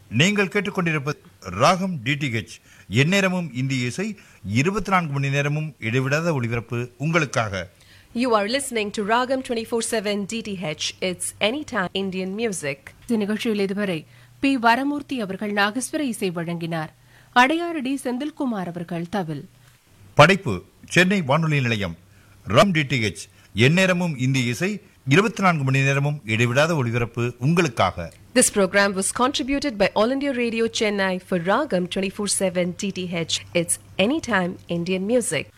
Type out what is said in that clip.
நீங்கள் கேட்டுக்கொண்டிருப்பது ராகம் டிடிஹெச் எந்நேரமும் இந்திய இசை இருபத்தி நான்கு மணி நேரமும் இடைவிடாத ஒளிபரப்பு உங்களுக்காக You are listening to Ragam 24/7 DTH. It's anytime Indian music. இந்த நிகழ்ச்சியில் இதுவரை பி வரமூர்த்தி அவர்கள் நாகஸ்வர இசை வழங்கினார் அடையாரடி செந்தில்குமார் அவர்கள் தவில் படைப்பு சென்னை வானொலி நிலையம் ராம் டிடிஹெச் எந்நேரமும் இந்திய இசை இருபத்தி நான்கு மணி நேரமும் இடைவிடாத ஒளிபரப்பு உங்களுக்காக This program was contributed by All India Radio Chennai for Ragam 24/7 DTH. It's anytime Indian music.